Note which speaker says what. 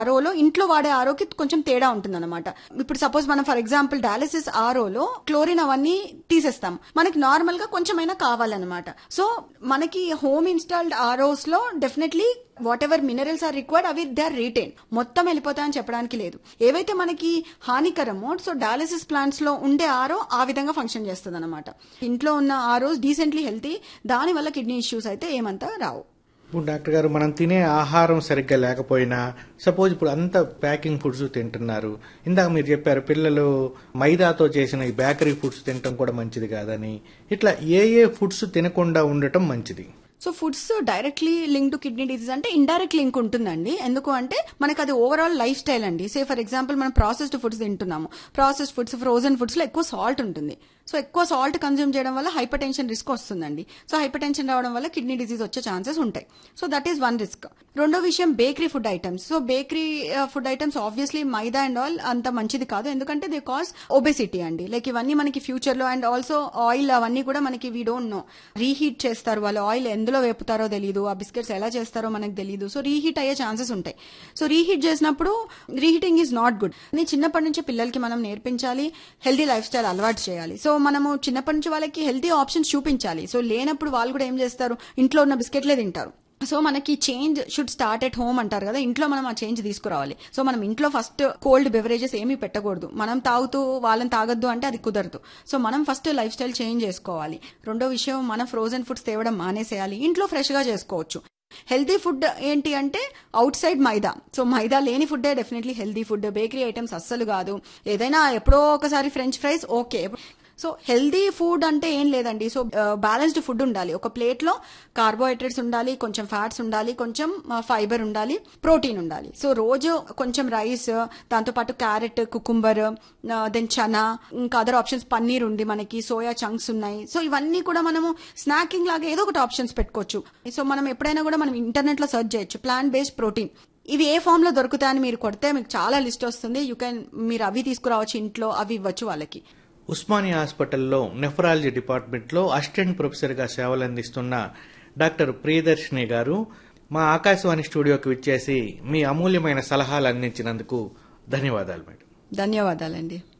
Speaker 1: ఆరోలో ఇంట్లో వాడే ఆరోకి కొంచెం తేడా ఉంటుందన్నమాట ఇప్పుడు సపోజ్ మనం ఫర్ ఎగ్జాంపుల్ డయాలిసిస్ ఆరోలో క్లోరిన్ అవన్నీ తీసేస్తాం మనకి నార్మల్ గా కొంచెమైనా కావాలన్నమాట సో మనకి హోమ్ ఇన్స్టాల్డ్ ఆరోస్ లో definitely whatever minerals are required అవి దే ఆర్ రిటైన్ మొత్తం వెళ్ళిపోతాయని చెప్పడానికి లేదు ఏవైతే మనకి హానికరమో సో డయాలిసిస్ ప్లాంట్స్ లో ఉండే ఆరో ఆ విధంగా ఫంక్షన్ చేస్తుంది అనమాట ఇంట్లో ఉన్న ఆరోస్ డీసెంట్లీ హెల్తీ దాని వల్ల కిడ్నీ ఇష్యూస్ అయితే ఏమంతా రావు
Speaker 2: ఇప్పుడు డాక్టర్ గారు మనం తినే ఆహారం సరిగ్గా లేకపోయినా సపోజ్ ఇప్పుడు అంత ప్యాకింగ్ ఫుడ్స్ తింటున్నారు ఇందాక మీరు చెప్పారు పిల్లలు మైదాతో చేసిన ఈ బేకరీ ఫుడ్స్ తినటం కూడా మంచిది కాదని ఇట్లా ఏ ఏ ఫుడ్స్ తినకుండా ఉండటం మంచిది
Speaker 1: so foods directly link to kidney disease అంటే ఇండైరెక్ట్ లింక్ ఉంటుందండి ఎందుకు అంటే మనకి అది ఓవరాల్ లైఫ్ స్టైల్ అండి సే ఫర్ ఎగ్జాంపుల్ మనం ప్రాసెస్డ్ ఫుడ్స్ తింటున్నాము ప్రాసెస్డ్ ఫుడ్స్ ఫ్రోజన్ ఫుడ్స్ లో ఎక్కువ సాల్ట్ ఉంటుంది సో ఎక్కువ సాల్ట్ కన్జ్యూమ్ చేయడం వల్ల హైపర్ టెన్షన్ రిస్క్ వస్తుందండి సో హైపర్ టెన్షన్ రావడం వల్ల కిడ్నీ డిసీజ్ వచ్చే ఛాన్సెస్ ఉంటాయి so that is one risk రెండో విషయం bakery food items so bakery food items obviously maida and all అంత మంచిది కాదు ఎందుకంటే దే కాజ్ ఒబెసిటీ అండి లైక్ ఇవన్నీ మనకి ఫ్యూచర్ లో అండ్ ఆల్సో ఆయిల్ అవన్నీ కూడా మనకి వీ డోంట్ నో రీహీట్ చేస్తారు వాళ్ళు ఆయిల్ ఎందులో వేపుతారో తెలియదు ఆ బిస్కెట్స్ ఎలా చేస్తారో మనకు తెలియదు సో రీహీట్ అయ్యే ఛాన్సెస్ ఉంటాయి సో రీహీట్ చేసినప్పుడు రీహీటింగ్ ఈజ్ నాట్ గుడ్ అని చిన్నప్పటి నుంచి పిల్లలకి మనం నేర్పించాలి హెల్దీ లైఫ్ స్టైల్ అలవాటు చేయాలి సో మనము చిన్నప్పటి నుంచి వాళ్ళకి హెల్తీ ఆప్షన్స్ చూపించాలి సో లేనప్పుడు వాళ్ళు కూడా ఏం చేస్తారు ఇంట్లో ఉన్న బిస్కెట్లే తింటారు సో మనకి change should start at home అంటారు కదా ఇంట్లో మనం ఆ చేంజ్ తీసుకురావాలి సో మనం ఇంట్లో ఫస్ట్ కోల్డ్ బెవరేజెస్ ఏమీ పెట్టకూడదు మనం తాగుతూ వాళ్ళని తాగొద్దు అంటే అది కుదరదు సో మనం ఫస్ట్ లైఫ్ స్టైల్ చేంజ్ చేసుకోవాలి రెండో విషయం మనం ఫ్రోజన్ ఫుడ్స్ తేవడం మానేసేయాలి ఇంట్లో ఫ్రెష్ గా చేసుకోవచ్చు హెల్తీ ఫుడ్ ఏంటి అంటే outside maida so maida లేని ఫుడ్డే definitely healthy food bakery items అస్సలు కాదు ఏదైనా ఎప్పుడో ఒకసారి French fries okay so healthy food అంటే ఏం లేదండి సో బ్యాలెన్స్డ్ ఫుడ్ ఉండాలి ఒక ప్లేట్ లో కార్బోహైడ్రేట్స్ ఉండాలి కొంచెం ఫ్యాట్స్ ఉండాలి కొంచెం ఫైబర్ ఉండాలి ప్రోటీన్ ఉండాలి సో రోజు కొంచెం రైస్ దాంతో పాటు క్యారెట్ కుకుంబర్ దెన్ చనా ఇంకా అదర్ ఆప్షన్స్ పన్నీర్ ఉంది మనకి సోయా చంక్స్ ఉన్నాయి సో ఇవన్నీ కూడా మనము స్నాకింగ్ లాగా ఏదో ఒకటి ఆప్షన్స్ పెట్టుకోవచ్చు సో మనం ఎప్పుడైనా కూడా మనం ఇంటర్నెట్ లో సెర్చ్ చేయొచ్చు ప్లాంట్ బేస్డ్ ప్రోటీన్ ఇవి ఏ ఫామ్ లో దొరుకుతాయని మీరు కొడితే మీకు చాలా లిస్ట్ వస్తుంది యూ కెన్ మీరు అవి తీసుకురావచ్చు ఇంట్లో అవి ఇవ్వచ్చు వాళ్ళకి
Speaker 2: ఉస్మానియా హాస్పిటల్లో నెఫ్రాలజీ డిపార్ట్మెంట్లో అసిస్టెంట్ ప్రొఫెసర్గా సేవలు అందిస్తున్న డాక్టర్ ప్రియదర్శిని గారు మా ఆకాశవాణి స్టూడియోకి విచ్చేసి మీ అమూల్యమైన సలహాలు అందించినందుకు ధన్యవాదాలు మేడం
Speaker 1: ధన్యవాదాలండి